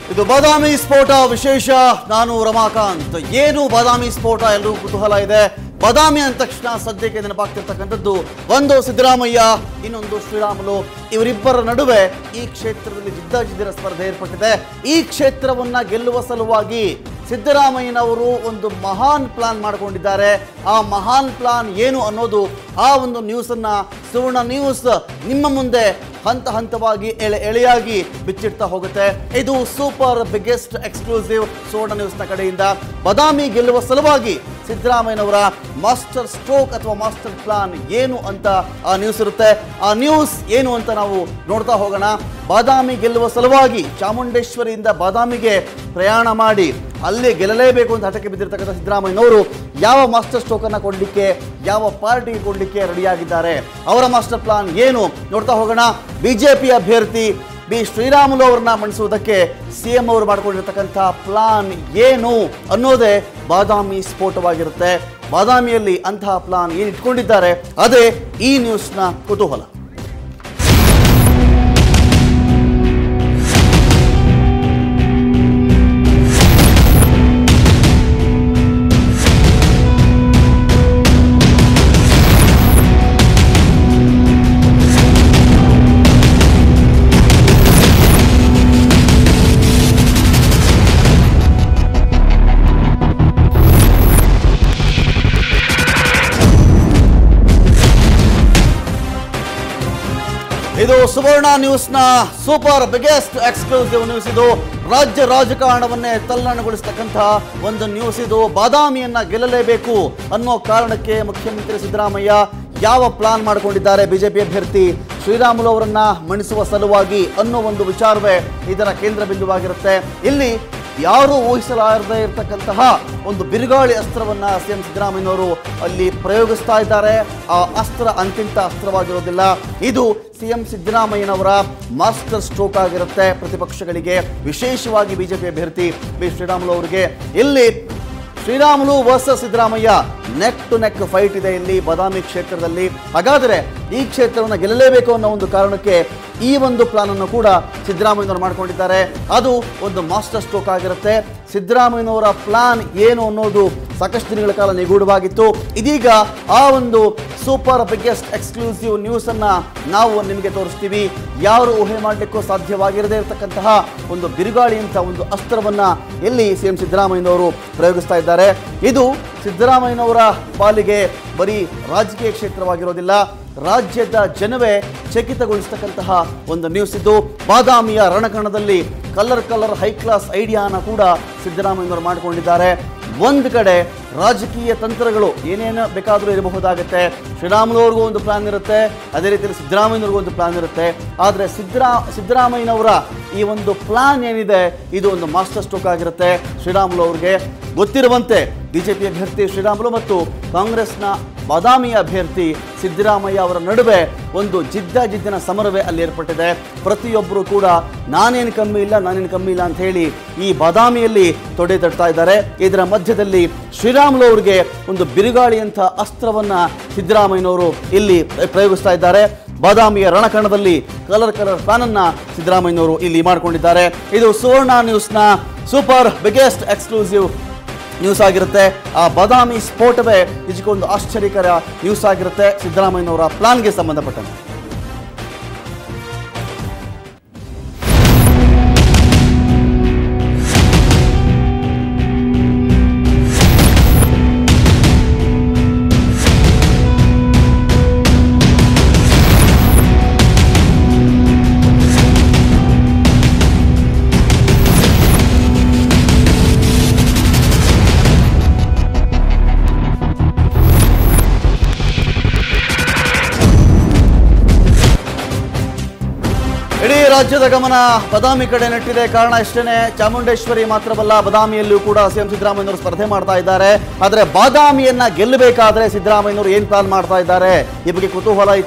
ಇದು ಬಾದಾಮಿ ಸ್ಫೋಟ ವಿಶೇಷ ನಾನು ರಮಾಕಾಂತ್ ಏನು ಬಾದಾಮಿ ಸ್ಫೋಟ ಎಲ್ಲರೂ ಕುತೂಹಲ ಇದೆ ಬಾದಾಮಿ ಅಂದ ತಕ್ಷಣ ಸದ್ಯಕ್ಕೆ ನೆನಪಾಗ್ತಿರ್ತಕ್ಕಂಥದ್ದು ಒಂದು ಸಿದ್ದರಾಮಯ್ಯ ಇನ್ನೊಂದು ಶ್ರೀರಾಮುಲು ಇವರಿಬ್ಬರ ನಡುವೆ ಈ ಕ್ಷೇತ್ರದಲ್ಲಿ ಜಿದ್ದಾಜಿದ್ದಿನ ಸ್ಪರ್ಧೆ ಏರ್ಪಟ್ಟಿದೆ ಈ ಕ್ಷೇತ್ರವನ್ನ ಗೆಲ್ಲುವ ಸಲುವಾಗಿ ಸಿದ್ದರಾಮಯ್ಯನವರು ಒಂದು ಮಹಾನ್ ಪ್ಲಾನ್ ಮಾಡಿಕೊಂಡಿದ್ದಾರೆ ಆ ಮಹಾನ್ ಪ್ಲಾನ್ ಏನು ಅನ್ನೋದು ಆ ಒಂದು ನ್ಯೂಸನ್ನ ಸುವರ್ಣ ನ್ಯೂಸ್ ನಿಮ್ಮ ಮುಂದೆ ಹಂತ ಹಂತವಾಗಿ ಎಳೆ ಎಳೆಯಾಗಿ ಬಿಚ್ಚಿಡ್ತಾ ಹೋಗುತ್ತೆ ಇದು ಸೂಪರ್ ಬಿಗ್ಗೆಸ್ಟ್ ಎಕ್ಸ್ಕ್ಲೂಸಿವ್ ಸುವರ್ಣ ನ್ಯೂಸ್ನ ಕಡೆಯಿಂದ ಬಾದಾಮಿ ಗೆಲ್ಲುವ ಸಲುವಾಗಿ ಸಿದ್ದರಾಮಯ್ಯನವರ ಮಾಸ್ಟರ್ ಸ್ಟ್ರೋಕ್ ಅಥವಾ ಮಾಸ್ಟರ್ ಪ್ಲಾನ್ ಏನು ಅಂತ ಆ ನ್ಯೂಸ್ ಇರುತ್ತೆ ಆ ನ್ಯೂಸ್ ಏನು ಅಂತ ನಾವು ನೋಡ್ತಾ ಹೋಗೋಣ ಬಾದಾಮಿ ಗೆಲ್ಲುವ ಸಲುವಾಗಿ ಚಾಮುಂಡೇಶ್ವರಿಯಿಂದ ಬಾದಾಮಿಗೆ ಪ್ರಯಾಣ ಮಾಡಿ ಅಲ್ಲಿ ಗೆಲ್ಲಲೇಬೇಕು ಅಂತ ಹಠಕ್ಕೆ ಬಿದ್ದಿರ್ತಕ್ಕಂಥ ಸಿದ್ದರಾಮಯ್ಯನವರು ಯಾವ ಮಾಸ್ಟರ್ ಸ್ಟ್ರೋಕ್ ಅನ್ನ ಕೊಡಲಿಕ್ಕೆ ಯಾವ ಪಾರ್ಟಿಗೆ ಕೊಡಲಿಕ್ಕೆ ರೆಡಿಯಾಗಿದ್ದಾರೆ ಅವರ ಮಾಸ್ಟರ್ ಪ್ಲಾನ್ ಏನು ನೋಡ್ತಾ ಹೋಗೋಣ ಬಿಜೆಪಿ ಅಭ್ಯರ್ಥಿ ಬಿ ಶ್ರೀರಾಮುಲು ಅವರನ್ನ ಮಣಿಸುವುದಕ್ಕೆ ಸಿಎಂ ಅವರು ಮಾಡಿಕೊಂಡಿರ್ತಕ್ಕಂಥ ಪ್ಲಾನ್ ಏನು ಅನ್ನೋದೇ ಬಾದಾಮಿ ಸ್ಫೋಟವಾಗಿರುತ್ತೆ ಬಾದಾಮಿಯಲ್ಲಿ ಅಂತಹ ಪ್ಲಾನ್ ಏನು ಇಟ್ಕೊಂಡಿದ್ದಾರೆ ಅದೇ ಈ ನ್ಯೂಸ್ನ ಕುತೂಹಲ ಇದು ಸುವರ್ಣ ನ್ಯೂಸ್ನ ಸೂಪರ್ ಬಿಗ್ಗೆಸ್ಟ್ ಎಕ್ಸ್ಕ್ಲೂಸಿವ್ ನ್ಯೂಸ್ ಇದು ರಾಜ್ಯ ರಾಜಕಾರಣವನ್ನೇ ತಲ್ಲಣಗೊಳಿಸ್ತಕ್ಕಂಥ ಒಂದು ನ್ಯೂಸ್ ಇದು ಬಾದಾಮಿಯನ್ನ ಗೆಲ್ಲಲೇಬೇಕು ಅನ್ನೋ ಕಾರಣಕ್ಕೆ ಮುಖ್ಯಮಂತ್ರಿ ಸಿದ್ದರಾಮಯ್ಯ ಯಾವ ಪ್ಲಾನ್ ಮಾಡಿಕೊಂಡಿದ್ದಾರೆ ಬಿಜೆಪಿ ಅಭ್ಯರ್ಥಿ ಶ್ರೀರಾಮುಲು ಅವರನ್ನ ಮಣಿಸುವ ಸಲುವಾಗಿ ಅನ್ನೋ ಒಂದು ವಿಚಾರವೇ ಇದರ ಕೇಂದ್ರ ಬಿಂದುವಾಗಿರುತ್ತೆ ಇಲ್ಲಿ ಯಾರೂ ಊಹಿಸಲಾರದೇ ಇರತಕ್ಕಂತಹ ಒಂದು ಬಿರುಗಾಳಿ ಅಸ್ತ್ರವನ್ನ ಸಿಎಂ ಸಿದ್ದರಾಮಯ್ಯನವರು ಅಲ್ಲಿ ಪ್ರಯೋಗಿಸ್ತಾ ಇದ್ದಾರೆ ಆ ಅಸ್ತ್ರ ಅಂತಿಂತ ಅಸ್ತ್ರವಾಗಿರೋದಿಲ್ಲ ಇದು ಸಿಎಂ ಸಿದ್ದರಾಮಯ್ಯನವರ ಮಾಸ್ಟರ್ ಸ್ಟ್ರೋಕ್ ಆಗಿರುತ್ತೆ ಪ್ರತಿಪಕ್ಷಗಳಿಗೆ ವಿಶೇಷವಾಗಿ ಬಿಜೆಪಿ ಅಭ್ಯರ್ಥಿ ಬಿ ಶ್ರೀರಾಮುಲು ಅವರಿಗೆ ಇಲ್ಲಿ Sriramulu versus Siddaramaiah neck to neck fight ಇದೆ ಇಲ್ಲಿ ಬಾದಾಮಿ ಕ್ಷೇತ್ರದಲ್ಲಿ ಹಾಗಾದರೆ ಈ ಕ್ಷೇತ್ರವನ್ನು ಗೆಲ್ಲಲೇಬೇಕು ಅನ್ನೋ ಒಂದು ಕಾರಣಕ್ಕೆ ಈ ಒಂದು ಪ್ಲಾನ್ ಅನ್ನು ಕೂಡ ಸಿದ್ದರಾಮಯ್ಯನವರು ಮಾಡಿಕೊಂಡಿದ್ದಾರೆ ಅದು ಒಂದು ಮಾಸ್ಟರ್ ಸ್ಟ್ರೋಕ್ ಆಗಿರುತ್ತೆ ಸಿದ್ದರಾಮಯ್ಯನವರ ಪ್ಲಾನ್ ಏನು ಅನ್ನೋದು ಸಾಕಷ್ಟು ದಿನಗಳ ಕಾಲ ನಿಗೂಢವಾಗಿತ್ತು ಇದೀಗ ಆ ಒಂದು ಸೂಪರ್ ಬಿಗ್ಗೆಸ್ಟ್ ಎಕ್ಸ್ಕ್ಲೂಸಿವ್ ನ್ಯೂಸ್ ಅನ್ನ ನಾವು ನಿಮಗೆ ತೋರಿಸ್ತೀವಿ ಯಾರು ಊಹೆ ಮಾಡಲಿಕ್ಕೂ ಸಾಧ್ಯವಾಗಿರದೇ ಇರತಕ್ಕಂತಹ ಒಂದು ಬಿರುಗಾಳಿ ಅಂತ ಒಂದು ಅಸ್ತ್ರವನ್ನ ಎಲ್ಲಿ ಸಿ ಎಂ ಸಿದ್ದರಾಮಯ್ಯನವರು ಪ್ರಯೋಗಿಸ್ತಾ ಇದ್ದಾರೆ ಇದು ಸಿದ್ದರಾಮಯ್ಯನವರ ಪಾಲಿಗೆ ಬರೀ ರಾಜಕೀಯ ಕ್ಷೇತ್ರವಾಗಿರೋದಿಲ್ಲ ರಾಜ್ಯದ ಜನವೇ ಚಕಿತಗೊಳಿಸ್ತಕ್ಕಂತಹ ಒಂದು ನ್ಯೂಸ್ ಇದು ಬಾದಾಮಿಯ ರಣಕಣದಲ್ಲಿ ಕಲರ್ ಕಲರ್ ಹೈ ಕ್ಲಾಸ್ ಐಡಿಯಾನ ಕೂಡ ಸಿದ್ದರಾಮಯ್ಯನವರು ಮಾಡಿಕೊಂಡಿದ್ದಾರೆ ಒಂದು ಕಡೆ ರಾಜಕೀಯ ತಂತ್ರಗಳು ಏನೇನು ಬೇಕಾದರೂ ಇರಬಹುದಾಗುತ್ತೆ ಶ್ರೀರಾಮುಲು ಅವ್ರಿಗೂ ಒಂದು ಪ್ಲಾನ್ ಇರುತ್ತೆ ಅದೇ ರೀತಿಯಲ್ಲಿ ಸಿದ್ದರಾಮಯ್ಯನವ್ರಿಗೂ ಒಂದು ಪ್ಲಾನ್ ಇರುತ್ತೆ ಆದರೆ ಸಿದ್ದರಾ ಸಿದ್ದರಾಮಯ್ಯನವರ ಈ ಒಂದು ಪ್ಲಾನ್ ಏನಿದೆ ಇದು ಒಂದು ಮಾಸ್ಟರ್ ಸ್ಟ್ರೋಕ್ ಆಗಿರುತ್ತೆ ಶ್ರೀರಾಮುಲು ಅವ್ರಿಗೆ ಗೊತ್ತಿರುವಂತೆ ಬಿಜೆಪಿ ಅಭ್ಯರ್ಥಿ ಶ್ರೀರಾಮುಲು ಮತ್ತು ಕಾಂಗ್ರೆಸ್ನ ಬಾದಾಮಿ ಅಭ್ಯರ್ಥಿ ಸಿದ್ದರಾಮಯ್ಯ ಅವರ ನಡುವೆ ಒಂದು ಜಿದ್ದಾಜಿದ್ದಿನ ಸಮರವೇ ಅಲ್ಲಿ ಏರ್ಪಟ್ಟಿದೆ ಪ್ರತಿಯೊಬ್ಬರು ಕೂಡ ನಾನೇನು ಕಮ್ಮಿ ಇಲ್ಲ ನಾನೇನು ಕಮ್ಮಿ ಇಲ್ಲ ಅಂತ ಹೇಳಿ ಈ ಬಾದಾಮಿಯಲ್ಲಿ ತೊಡೆ ತಟ್ತಾ ಇದ್ದಾರೆ ಇದರ ಮಧ್ಯದಲ್ಲಿ ಶ್ರೀರಾಮುಲು ಅವರಿಗೆ ಒಂದು ಬಿರುಗಾಳಿಯಂಥ ಅಸ್ತ್ರವನ್ನ ಸಿದ್ದರಾಮಯ್ಯನವರು ಇಲ್ಲಿ ಪ್ರಯೋಗಿಸ್ತಾ ಇದ್ದಾರೆ ಬಾದಾಮಿಯ ರಣಕಣದಲ್ಲಿ ಕಲರ್ ಕಲರ್ ಪ್ಲಾನ್ ಅನ್ನ ಸಿದ್ದರಾಮಯ್ಯನವರು ಇಲ್ಲಿ ಮಾಡಿಕೊಂಡಿದ್ದಾರೆ ಇದು ಸುವರ್ಣ ನ್ಯೂಸ್ನ ಸೂಪರ್ ಬಿಗ್ಗೆಸ್ಟ್ ಎಕ್ಸ್ಕ್ಲೂಸಿವ್ ನ್ಯೂಸ್ ಆಗಿರುತ್ತೆ ಆ ಬಾದಾಮಿ ಸ್ಫೋಟವೇ ನಿಜಕ್ಕೊಂದು ಆಶ್ಚರ್ಯಕರ ನ್ಯೂಸ್ ಆಗಿರುತ್ತೆ ಸಿದ್ದರಾಮಯ್ಯನವರ ಪ್ಲಾನ್ಗೆ ಸಂಬಂಧಪಟ್ಟಂತೆ ಇಡೀ ರಾಜ್ಯದ ಗಮನ ಬದಾಮಿ ಕಡೆ ನೆಟ್ಟಿದೆ ಕಾರಣ ಇಷ್ಟೇನೆ ಚಾಮುಂಡೇಶ್ವರಿ ಮಾತ್ರವಲ್ಲ ಬದಾಮಿಯಲ್ಲೂ ಕೂಡ ಸಿಎಂ ಸಿದ್ದರಾಮಯ್ಯನವರು ಸ್ಪರ್ಧೆ ಮಾಡ್ತಾ ಇದ್ದಾರೆ ಆದರೆ ಬಾದಾಮಿಯನ್ನ ಗೆಲ್ಲಬೇಕಾದ್ರೆ ಸಿದ್ದರಾಮಯ್ಯನವರು ಏನ್ ಪ್ಲಾನ್ ಮಾಡ್ತಾ ಇದ್ದಾರೆ ಈ ಬಗ್ಗೆ ಕುತೂಹಲ ಇತ್ತು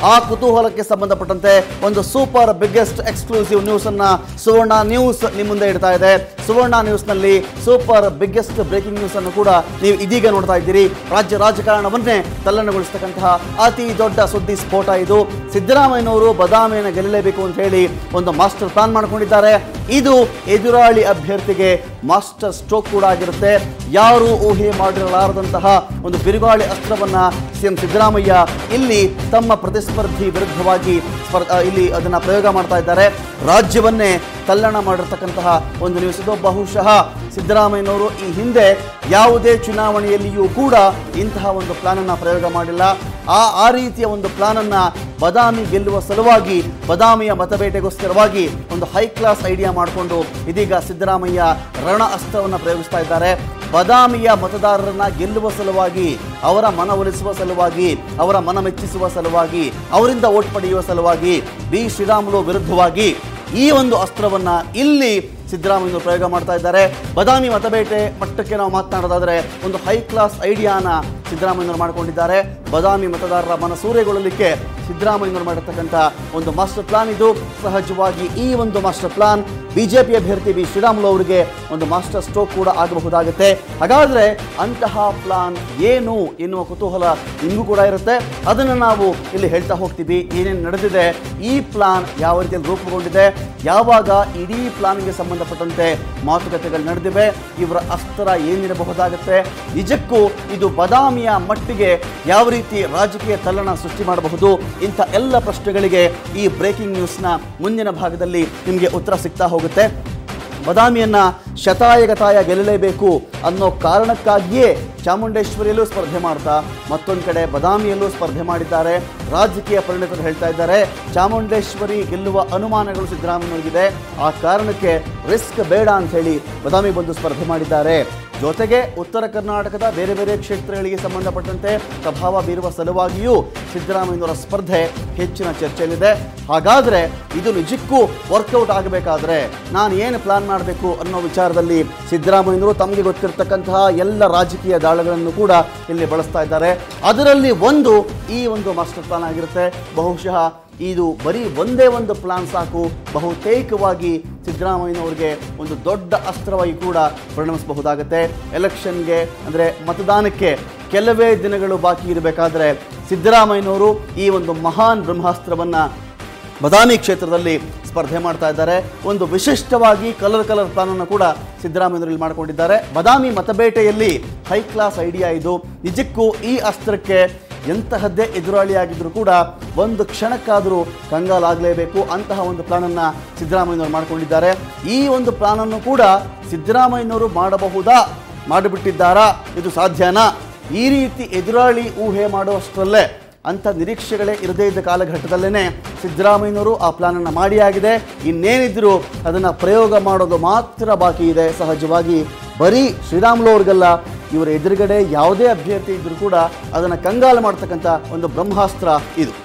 ಆ ಕುತೂಹಲಕ್ಕೆ ಸಂಬಂಧಪಟ್ಟಂತೆ ಒಂದು ಸೂಪರ್ ಬಿಗ್ಗೆಸ್ಟ್ ಎಕ್ಸ್ಕ್ಲೂಸಿವ್ ನ್ಯೂಸ್ ಅನ್ನ ಸುವರ್ಣ ನ್ಯೂಸ್ ನಿಮ್ಮ ಮುಂದೆ ಇಡ್ತಾ ಇದೆ ಸುವರ್ಣ ನ್ಯೂಸ್ ನಲ್ಲಿ ಸೂಪರ್ ಬಿಗ್ಗೆಸ್ಟ್ ಬ್ರೇಕಿಂಗ್ ನ್ಯೂಸ್ ಅನ್ನು ಕೂಡ ನೀವು ಇದೀಗ ನೋಡ್ತಾ ಇದ್ದೀರಿ ರಾಜ್ಯ ರಾಜಕಾರಣವನ್ನೇ ತಲ್ಲಣಗೊಳಿಸ್ತಕ್ಕಂತಹ ಅತಿ ದೊಡ್ಡ ಸುದ್ದಿ ಸ್ಫೋಟ ಇದು ಸಿದ್ದರಾಮಯ್ಯನವರು ಬದಾಮಿಯನ್ನು ಗೆಲ್ಲಲೇಬೇಕು ಅಂತ ಹೇಳಿ ಒಂದು ಮಾಸ್ಟರ್ ಪ್ಲಾನ್ ಮಾಡ್ಕೊಂಡಿದ್ದಾರೆ ಇದು ಎದುರಾಳಿ ಅಭ್ಯರ್ಥಿಗೆ ಮಾಸ್ಟರ್ ಸ್ಟ್ರೋಕ್ ಕೂಡ ಆಗಿರುತ್ತೆ ಯಾರು ಊಹೆ ಮಾಡಿರಲಾರದಂತಹ ಒಂದು ಬಿರುಗಾಳಿ ಅಸ್ತ್ರವನ್ನ ಸಿಎಂ ಸಿದ್ದರಾಮಯ್ಯ ಇಲ್ಲಿ ತಮ್ಮ ಪ್ರತಿಸ್ಪರ್ಧಿ ವಿರುದ್ಧವಾಗಿ ಸ್ಪರ್ ಆ, ಇಲ್ಲಿ ಅದನ್ನ ಪ್ರಯೋಗ ಮಾಡ್ತಾ ಇದ್ದಾರೆ ರಾಜ್ಯವನ್ನೇ ತಲ್ಲಣ ಮಾಡಿರ್ತಕ್ಕಂತಹ ಒಂದು ನ್ಯೂಸ್ ಇದು ಬಹುಶಃ ಸಿದ್ದರಾಮಯ್ಯನವರು ಈ ಹಿಂದೆ ಯಾವುದೇ ಚುನಾವಣೆಯಲ್ಲಿಯೂ ಕೂಡ ಇಂತಹ ಒಂದು ಪ್ಲಾನ್ ಅನ್ನ ಪ್ರಯೋಗ ಮಾಡಿಲ್ಲ ಆ ಆ ರೀತಿಯ ಒಂದು ಪ್ಲಾನ್ ಅನ್ನ ಬದಾಮಿ ಗೆಲ್ಲುವ ಸಲುವಾಗಿ ಬದಾಮಿಯ ಮತಬೇಟೆಗೋಸ್ಕರವಾಗಿ ಒಂದು ಹೈ ಕ್ಲಾಸ್ ಐಡಿಯಾ ಮಾಡಿಕೊಂಡು ಇದೀಗ ಸಿದ್ದರಾಮಯ್ಯ ರಣ ಅಸ್ತ್ರವನ್ನು ಪ್ರಯೋಗಿಸ್ತಾ ಇದ್ದಾರೆ ಬದಾಮಿಯ ಮತದಾರರನ್ನ ಗೆಲ್ಲುವ ಸಲುವಾಗಿ ಅವರ ಮನವೊಲಿಸುವ ಸಲುವಾಗಿ ಅವರ ಮನ ಮೆಚ್ಚಿಸುವ ಸಲುವಾಗಿ ಅವರಿಂದ ಓಟ್ ಪಡೆಯುವ ಸಲುವಾಗಿ ಬಿ ಶ್ರೀರಾಮುಲು ವಿರುದ್ಧವಾಗಿ ಈ ಒಂದು ಅಸ್ತ್ರವನ್ನ ಇಲ್ಲಿ ಸಿದ್ದರಾಮಯ್ಯನವರು ಪ್ರಯೋಗ ಮಾಡ್ತಾ ಇದ್ದಾರೆ ಬದಾಮಿ ಮತಬೇಟೆ ಮಟ್ಟಕ್ಕೆ ನಾವು ಮಾತನಾಡೋದಾದ್ರೆ ಒಂದು ಹೈ ಕ್ಲಾಸ್ ಐಡಿಯಾನ ಸಿದ್ದರಾಮಯ್ಯನವರು ಮಾಡಿಕೊಂಡಿದ್ದಾರೆ ಬದಾಮಿ ಮತದಾರರ ಮನಸೂರೆಗೊಳ್ಳಲಿಕ್ಕೆ ಸಿದ್ದರಾಮಯ್ಯನವರು ಮಾಡಿರ್ತಕ್ಕಂಥ ಒಂದು ಮಾಸ್ಟರ್ ಪ್ಲಾನ್ ಇದು ಸಹಜವಾಗಿ ಈ ಒಂದು ಮಾಸ್ಟರ್ ಪ್ಲಾನ್ ಬಿಜೆಪಿ ಅಭ್ಯರ್ಥಿ ಬಿ ಶ್ರೀರಾಮುಲು ಅವರಿಗೆ ಒಂದು ಮಾಸ್ಟರ್ ಸ್ಟ್ರೋಕ್ ಕೂಡ ಆಗಬಹುದಾಗುತ್ತೆ ಹಾಗಾದ್ರೆ ಅಂತಹ ಪ್ಲಾನ್ ಏನು ಎನ್ನುವ ಕುತೂಹಲ ನಿಮಗೂ ಕೂಡ ಇರುತ್ತೆ ಅದನ್ನು ನಾವು ಇಲ್ಲಿ ಹೇಳ್ತಾ ಹೋಗ್ತೀವಿ ಏನೇನು ನಡೆದಿದೆ ಈ ಪ್ಲಾನ್ ಯಾವ ರೀತಿಯಲ್ಲಿ ರೂಪುಗೊಂಡಿದೆ ಯಾವಾಗ ಇಡೀ ಪ್ಲಾನ್ಗೆ ಸಂಬಂಧಪಟ್ಟಂತೆ ಮಾತುಕತೆಗಳು ನಡೆದಿವೆ ಇವರ ಅಸ್ತ್ರ ಏನಿರಬಹುದಾಗುತ್ತೆ ನಿಜಕ್ಕೂ ಇದು ಬದಾಮಿಯ ಮಟ್ಟಿಗೆ ಯಾವ ರೀತಿ ರಾಜಕೀಯ ತಲ್ಲಣ ಸೃಷ್ಟಿ ಮಾಡಬಹುದು ಇಂಥ ಎಲ್ಲ ಪ್ರಶ್ನೆಗಳಿಗೆ ಈ ಬ್ರೇಕಿಂಗ್ ನ್ಯೂಸ್ನ ಮುಂದಿನ ಭಾಗದಲ್ಲಿ ನಿಮಗೆ ಉತ್ತರ ಸಿಗ್ತಾ ಹೋಗುತ್ತೆ ಬದಾಮಿಯನ್ನ ಶತಾಯಗತಾಯ ಗೆಲ್ಲಲೇಬೇಕು ಅನ್ನೋ ಕಾರಣಕ್ಕಾಗಿಯೇ ಚಾಮುಂಡೇಶ್ವರಿಯಲ್ಲೂ ಸ್ಪರ್ಧೆ ಮಾಡ್ತಾ ಮತ್ತೊಂದು ಕಡೆ ಬದಾಮಿಯಲ್ಲೂ ಸ್ಪರ್ಧೆ ಮಾಡಿದ್ದಾರೆ ರಾಜಕೀಯ ಪರಿಣಿತರು ಹೇಳ್ತಾ ಇದ್ದಾರೆ ಚಾಮುಂಡೇಶ್ವರಿ ಗೆಲ್ಲುವ ಅನುಮಾನಗಳು ಸಿದ್ದರಾಮಯ್ಯನಿಗಿದೆ ಆ ಕಾರಣಕ್ಕೆ ರಿಸ್ಕ್ ಬೇಡ ಅಂತ ಹೇಳಿ ಬದಾಮಿ ಬಂದು ಸ್ಪರ್ಧೆ ಮಾಡಿದ್ದಾರೆ ಜೊತೆಗೆ ಉತ್ತರ ಕರ್ನಾಟಕದ ಬೇರೆ ಬೇರೆ ಕ್ಷೇತ್ರಗಳಿಗೆ ಸಂಬಂಧಪಟ್ಟಂತೆ ಪ್ರಭಾವ ಬೀರುವ ಸಲುವಾಗಿಯೂ ಸಿದ್ದರಾಮಯ್ಯನವರ ಸ್ಪರ್ಧೆ ಹೆಚ್ಚಿನ ಚರ್ಚೆಯಲ್ಲಿದೆ ಹಾಗಾದ್ರೆ ಇದು ನಿಜಕ್ಕೂ ವರ್ಕೌಟ್ ಆಗಬೇಕಾದ್ರೆ ನಾನು ಏನು ಪ್ಲಾನ್ ಮಾಡಬೇಕು ಅನ್ನೋ ವಿಚಾರದಲ್ಲಿ ಸಿದ್ದರಾಮಯ್ಯನವರು ತಮಗೆ ಗೊತ್ತಿರತಕ್ಕಂತಹ ಎಲ್ಲ ರಾಜಕೀಯ ದಾಳಗಳನ್ನು ಕೂಡ ಇಲ್ಲಿ ಬಳಸ್ತಾ ಇದ್ದಾರೆ ಅದರಲ್ಲಿ ಒಂದು ಈ ಒಂದು ಮಾಸ್ಟರ್ ಪ್ಲಾನ್ ಆಗಿರುತ್ತೆ ಬಹುಶಃ ಇದು ಬರೀ ಒಂದೇ ಒಂದು ಪ್ಲಾನ್ ಸಾಕು ಬಹುತೇಕವಾಗಿ ಸಿದ್ದರಾಮಯ್ಯನವರಿಗೆ ಒಂದು ದೊಡ್ಡ ಅಸ್ತ್ರವಾಗಿ ಕೂಡ ಪರಿಣಮಿಸಬಹುದಾಗುತ್ತೆ ಎಲೆಕ್ಷನ್ಗೆ ಅಂದರೆ ಮತದಾನಕ್ಕೆ ಕೆಲವೇ ದಿನಗಳು ಬಾಕಿ ಇರಬೇಕಾದ್ರೆ ಸಿದ್ದರಾಮಯ್ಯನವರು ಈ ಒಂದು ಮಹಾನ್ ಬ್ರಹ್ಮಾಸ್ತ್ರವನ್ನು ಬದಾಮಿ ಕ್ಷೇತ್ರದಲ್ಲಿ ಸ್ಪರ್ಧೆ ಮಾಡ್ತಾ ಇದ್ದಾರೆ ಒಂದು ವಿಶಿಷ್ಟವಾಗಿ ಕಲರ್ ಕಲರ್ ಪ್ಲಾನನ್ನು ಕೂಡ ಸಿದ್ದರಾಮಯ್ಯನವರು ಇಲ್ಲಿ ಮಾಡಿಕೊಂಡಿದ್ದಾರೆ ಬದಾಮಿ ಮತಬೇಟೆಯಲ್ಲಿ ಹೈ ಕ್ಲಾಸ್ ಐಡಿಯಾ ಇದು ನಿಜಕ್ಕೂ ಈ ಅಸ್ತ್ರಕ್ಕೆ ಎಂತಹದ್ದೇ ಎದುರಾಳಿಯಾಗಿದ್ದರೂ ಕೂಡ ಒಂದು ಕ್ಷಣಕ್ಕಾದರೂ ಕಂಗಾಲಾಗಲೇಬೇಕು ಅಂತಹ ಒಂದು ಪ್ಲಾನನ್ನು ಸಿದ್ದರಾಮಯ್ಯನವರು ಮಾಡಿಕೊಂಡಿದ್ದಾರೆ ಈ ಒಂದು ಪ್ಲಾನನ್ನು ಕೂಡ ಸಿದ್ದರಾಮಯ್ಯನವರು ಮಾಡಬಹುದಾ ಮಾಡಿಬಿಟ್ಟಿದ್ದಾರಾ ಇದು ಸಾಧ್ಯನಾ ಈ ರೀತಿ ಎದುರಾಳಿ ಊಹೆ ಮಾಡುವಷ್ಟರಲ್ಲೇ ಅಂಥ ನಿರೀಕ್ಷೆಗಳೇ ಇರದೇ ಇದ್ದ ಕಾಲಘಟ್ಟದಲ್ಲೇ ಸಿದ್ದರಾಮಯ್ಯನವರು ಆ ಪ್ಲಾನನ್ನು ಮಾಡಿಯಾಗಿದೆ ಇನ್ನೇನಿದ್ರೂ ಅದನ್ನು ಪ್ರಯೋಗ ಮಾಡೋದು ಮಾತ್ರ ಬಾಕಿ ಇದೆ ಸಹಜವಾಗಿ ಬರೀ ಶ್ರೀರಾಮುಲು ಅವ್ರಿಗೆಲ್ಲ ಇವರ ಎದುರುಗಡೆ ಯಾವುದೇ ಅಭ್ಯರ್ಥಿ ಇದ್ದರೂ ಕೂಡ ಅದನ್ನು ಕಂಗಾಲು ಮಾಡ್ತಕ್ಕಂಥ ಒಂದು ಬ್ರಹ್ಮಾಸ್ತ್ರ ಇದು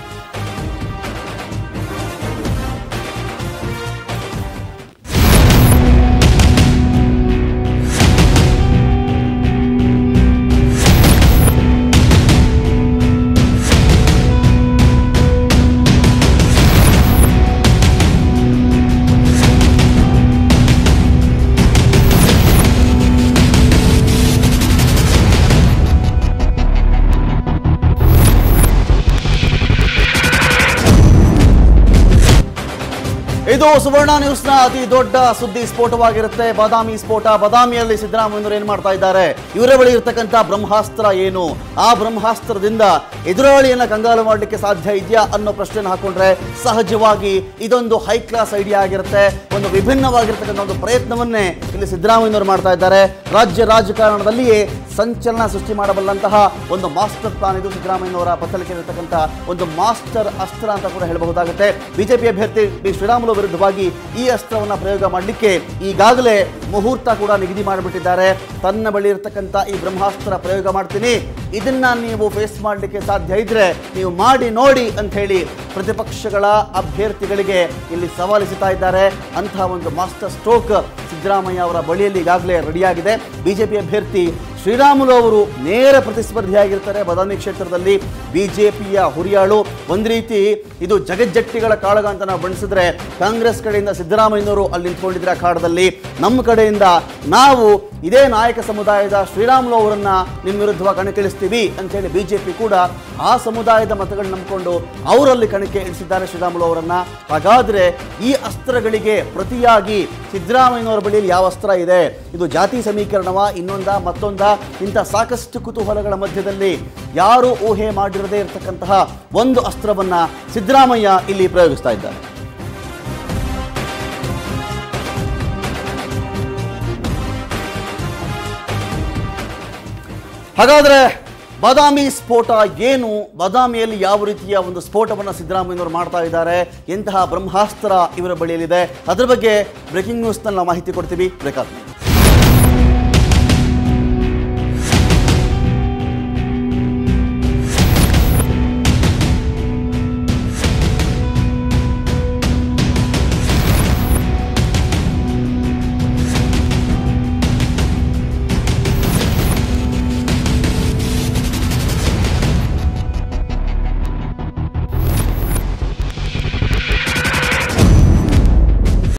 ಇದು ಸುವರ್ಣ ನ್ಯೂಸ್ನ ಅತಿ ದೊಡ್ಡ ಸುದ್ದಿ ಸ್ಫೋಟವಾಗಿರುತ್ತೆ ಬಾದಾಮಿ ಸ್ಫೋಟ ಬಾದಾಮಿಯಲ್ಲಿ ಸಿದ್ದರಾಮಯ್ಯನವರು ಏನು ಮಾಡ್ತಾ ಇದ್ದಾರೆ ಇವರ ಬಳಿ ಇರತಕ್ಕಂಥ ಬ್ರಹ್ಮಾಸ್ತ್ರ ಏನು ಆ ಬ್ರಹ್ಮಾಸ್ತ್ರದಿಂದ ಎದುರಾಳಿಯನ್ನ ಕಂಗಾಲು ಮಾಡಲಿಕ್ಕೆ ಸಾಧ್ಯ ಇದೆಯಾ ಅನ್ನೋ ಪ್ರಶ್ನೆನ ಹಾಕೊಂಡ್ರೆ ಸಹಜವಾಗಿ ಇದೊಂದು ಹೈ ಕ್ಲಾಸ್ ಐಡಿಯಾ ಆಗಿರುತ್ತೆ ಒಂದು ವಿಭಿನ್ನವಾಗಿರ್ತಕ್ಕಂಥ ಒಂದು ಪ್ರಯತ್ನವನ್ನೇ ಇಲ್ಲಿ ಸಿದ್ದರಾಮಯ್ಯನವರು ಮಾಡ್ತಾ ಇದ್ದಾರೆ ರಾಜ್ಯ ರಾಜಕಾರಣದಲ್ಲಿಯೇ ಸಂಚಲನ ಸೃಷ್ಟಿ ಮಾಡಬಲ್ಲಂತಹ ಒಂದು ಮಾಸ್ಟರ್ ಪ್ಲಾನ್ ಇದು ಸಿದ್ದರಾಮಯ್ಯನವರ ಪತ್ತಲಿಕೆಯಲ್ಲಿರ್ತಕ್ಕಂಥ ಒಂದು ಮಾಸ್ಟರ್ ಅಸ್ತ್ರ ಅಂತ ಕೂಡ ಹೇಳಬಹುದಾಗುತ್ತೆ ಬಿಜೆಪಿ ಅಭ್ಯರ್ಥಿ ಬಿ ಶ್ರೀರಾಮುಲು ವಿರುದ್ಧವಾಗಿ ಈ ಅಸ್ತ್ರವನ್ನ ಪ್ರಯೋಗ ಮಾಡಲಿಕ್ಕೆ ಈಗಾಗಲೇ ಮುಹೂರ್ತ ಕೂಡ ನಿಗದಿ ಮಾಡಿಬಿಟ್ಟಿದ್ದಾರೆ ತನ್ನ ಬಳಿ ಇರತಕ್ಕಂಥ ಈ ಬ್ರಹ್ಮಾಸ್ತ್ರ ಪ್ರಯೋಗ ಮಾಡ್ತೀನಿ ಇದನ್ನ ನೀವು ಫೇಸ್ ಮಾಡಲಿಕ್ಕೆ ಸಾಧ್ಯ ಇದ್ರೆ ನೀವು ಮಾಡಿ ನೋಡಿ ಅಂತ ಹೇಳಿ ಪ್ರತಿಪಕ್ಷಗಳ ಅಭ್ಯರ್ಥಿಗಳಿಗೆ ಇಲ್ಲಿ ಸವಾಲಿಸುತ್ತಾ ಇದ್ದಾರೆ ಅಂತಹ ಒಂದು ಮಾಸ್ಟರ್ ಸ್ಟ್ರೋಕ್ ಸಿದ್ದರಾಮಯ್ಯ ಅವರ ಬಳಿಯಲ್ಲಿ ಈಗಾಗಲೇ ರೆಡಿಯಾಗಿದೆ ಬಿಜೆಪಿ ಅಭ್ಯರ್ಥಿ ಶ್ರೀರಾಮುಲು ಅವರು ನೇರ ಪ್ರತಿಸ್ಪರ್ಧಿಯಾಗಿರ್ತಾರೆ ಬಾದಾಮಿ ಕ್ಷೇತ್ರದಲ್ಲಿ ಬಿಜೆಪಿಯ ಹುರಿಯಾಳು ಒಂದು ರೀತಿ ಇದು ಜಗಜ್ಜಟ್ಟಿಗಳ ಕಾಳಗ ಅಂತ ನಾವು ಬಣ್ಣಿಸಿದ್ರೆ ಕಾಂಗ್ರೆಸ್ ಕಡೆಯಿಂದ ಸಿದ್ದರಾಮಯ್ಯನವರು ಅಲ್ಲಿ ನಿಂತ್ಕೊಂಡಿದ್ರೆ ಅಖಾಡದಲ್ಲಿ ನಮ್ಮ ಕಡೆಯಿಂದ ನಾವು ಇದೇ ನಾಯಕ ಸಮುದಾಯದ ಶ್ರೀರಾಮುಲು ಅವರನ್ನ ನಿಮ್ಮ ವಿರುದ್ಧವಾಗಿ ಕಣಕ್ಕಿಳಿಸ್ತೀವಿ ಅಂತೇಳಿ ಬಿಜೆಪಿ ಕೂಡ ಆ ಸಮುದಾಯದ ಮತಗಳನ್ನ ನಂಬಿಕೊಂಡು ಅವರಲ್ಲಿ ಕಣಕ್ಕೆ ಇಳಿಸಿದ್ದಾರೆ ಶ್ರೀರಾಮುಲು ಅವರನ್ನ ಹಾಗಾದ್ರೆ ಈ ಅಸ್ತ್ರಗಳಿಗೆ ಪ್ರತಿಯಾಗಿ ಸಿದ್ದರಾಮಯ್ಯನವರ ಬಳಿಯಲ್ಲಿ ಯಾವ ಅಸ್ತ್ರ ಇದೆ ಇದು ಜಾತಿ ಸಮೀಕರಣವ ಇನ್ನೊಂದ ಮತ್ತೊಂದ ಇಂಥ ಸಾಕಷ್ಟು ಕುತೂಹಲಗಳ ಮಧ್ಯದಲ್ಲಿ ಯಾರು ಊಹೆ ಮಾಡಿರದೇ ಇರತಕ್ಕಂತಹ ಒಂದು ಅಸ್ತ್ರವನ್ನ ಸಿದ್ದರಾಮಯ್ಯ ಇಲ್ಲಿ ಪ್ರಯೋಗಿಸ್ತಾ ಇದ್ದಾರೆ ಹಾಗಾದ್ರೆ ಬಾದಾಮಿ ಸ್ಫೋಟ ಏನು ಬಾದಾಮಿಯಲ್ಲಿ ಯಾವ ರೀತಿಯ ಒಂದು ಸ್ಫೋಟವನ್ನು ಸಿದ್ದರಾಮಯ್ಯನವರು ಮಾಡ್ತಾ ಇದ್ದಾರೆ ಎಂತಹ ಬ್ರಹ್ಮಾಸ್ತ್ರ ಇವರ ಬಳಿಯಲ್ಲಿದೆ ಅದ್ರ ಬಗ್ಗೆ ಬ್ರೇಕಿಂಗ್ ನ್ಯೂಸ್ನಲ್ಲಿ ನಾವು ಮಾಹಿತಿ ಕೊಡ್ತೀವಿ ಬೇಕಾದ